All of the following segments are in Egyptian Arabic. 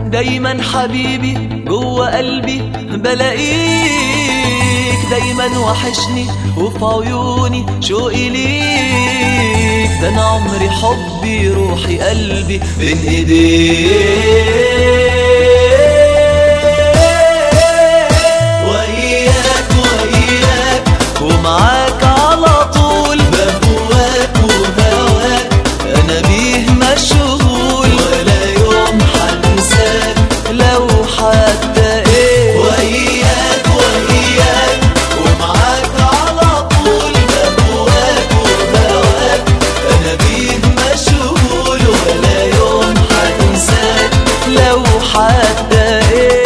دايما حبيبي جوه قلبي بلاقيك دايما وحشني وفي عيوني شوقي ليك ده انا عمري حبي روحي قلبي بين ايديك وإياك وإياك ومعاك على طول بهواك وهواك أنا بيه مشغول ولا يوم حنساك لو حتى إيه وإياك وإياك ومعاك على طول بهواك وهواك أنا بيه مشغول ولا يوم حنساك لو حتى إيه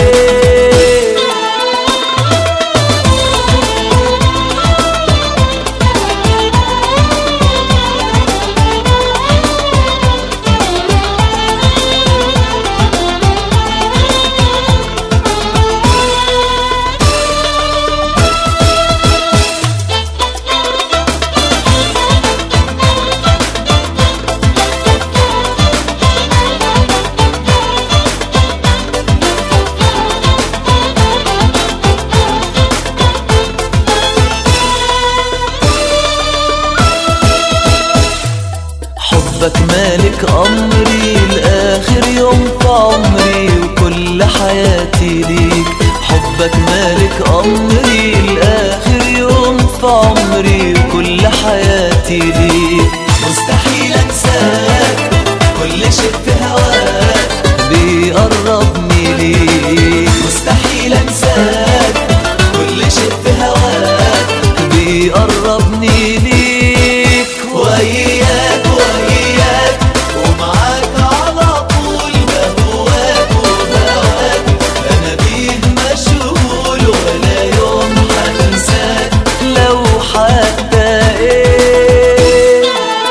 حبك مالك أمري لآخر يوم في عمري وكل حياتي ليك حبك مالك أمري لآخر يوم في عمري وكل حياتي ليك مستحيل أنساك كل شيء في هواك بيقربني ليك مستحيل أنساك كل شيء في هواك بيقربني ليك وإياك وإياك ومعاك على طول بهواك وبهواك أنا بيه مشغول ولا يوم هنساك لو حتى إيه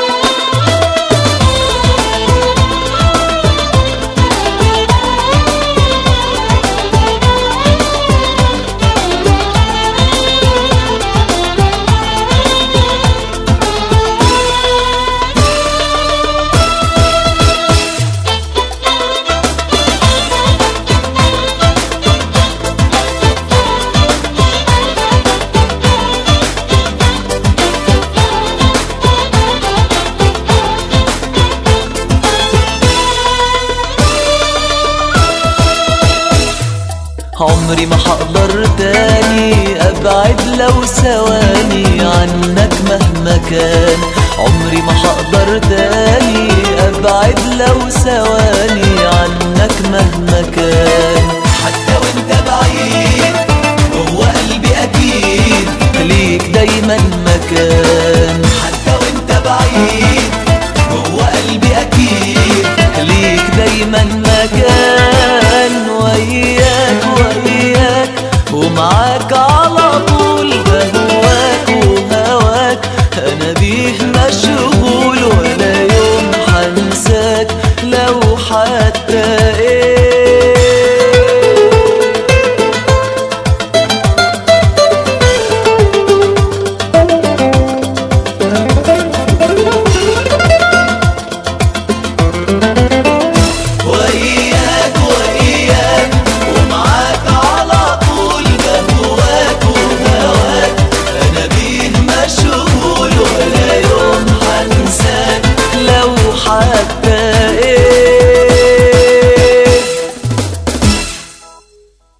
عمري ما هقدر تاني ابعد لو ثواني عنك مهما كان عمري ما هقدر تاني ابعد لو ثواني عنك مهما كان حتى وانت بعيد جوه قلبي اكيد ليك دايما مكان